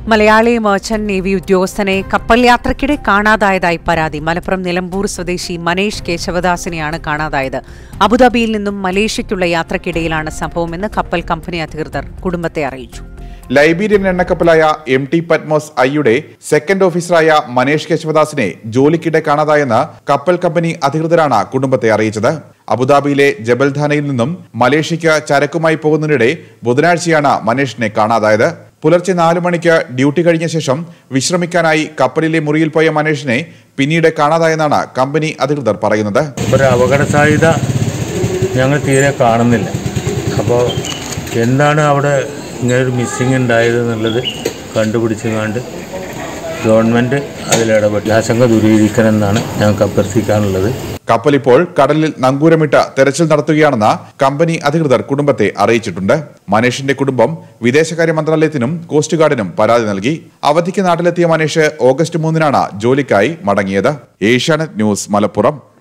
Malayali merchant navy ഉദ്യോഗസ്ഥനെ കപ്പൽ യാത്രക്കിടെ കാണാതായതായി പരാതി മലപ്പുറം നിലമ്പൂർ സ്വദേശി മനേഷ് കേശവദാസിനെയാണ് കാണാതായത് അബുദാബിയിൽ നിന്നും മലേഷ്യയ്ക്കുള്ള യാത്രക്കിടയിലാണ് സംഭവമെന്ന് കപ്പൽ കമ്പനി അധികൃതർ കുടുംബത്തെ അറിയിച്ചു ലൈബീരിയൻ എണ്ണക്കപ്പലായ എം ടി പത്മോസ് ഐയുടെ സെക്കൻഡ് ഓഫീസറായ മനേഷ് കേശവദാസിനെ ജോലിക്കിടെ കാണാതായെന്ന് കപ്പൽ കമ്പനി അധികൃതരാണ് കുടുംബത്തെ അറിയിച്ചത് അബുദാബിയിലെ ജബൽധാനയിൽ നിന്നും മലേഷ്യയ്ക്ക് ചരക്കുമായി പോകുന്നതിനിടെ ബുധനാഴ്ചയാണ് മനേഷിനെ കാണാതായത് പുലർച്ചെ നാലു മണിക്ക് ഡ്യൂട്ടി കഴിഞ്ഞ ശേഷം വിശ്രമിക്കാനായി കപ്പലിലെ മുറിയിൽ പോയ മനേഷിനെ പിന്നീട് കാണാതായെന്നാണ് കമ്പനി അധികൃതർ പറയുന്നത് ഒരു അപകട സാധ്യത ഞങ്ങൾ തീരെ കാണുന്നില്ല അപ്പോൾ എന്താണ് അവിടെ ഇങ്ങനൊരു മിസ്സിങ് ഉണ്ടായത് എന്നുള്ളത് കണ്ടുപിടിച്ചുകൊണ്ട് ഗവൺമെൻറ് അതിലിടപെട്ട് ആശങ്ക ദൂരീകരിക്കണമെന്നാണ് ഞങ്ങൾക്ക് അഭ്യർത്ഥിക്കാനുള്ളത് കപ്പൽ ഇപ്പോൾ കടലിൽ നങ്കൂരമിട്ട് തെരച്ചിൽ നടത്തുകയാണെന്ന് കമ്പനി അധികൃതർ കുടുംബത്തെ അറിയിച്ചിട്ടുണ്ട് മനേഷിന്റെ കുടുംബം വിദേശകാര്യ മന്ത്രാലയത്തിനും കോസ്റ്റ് ഗാർഡിനും പരാതി നൽകി അവധിക്ക് നാട്ടിലെത്തിയ മനേഷ് ഓഗസ്റ്റ് മൂന്നിനാണ് ജോലിക്കായി മടങ്ങിയത് ഏഷ്യാനെറ്റ് ന്യൂസ് മലപ്പുറം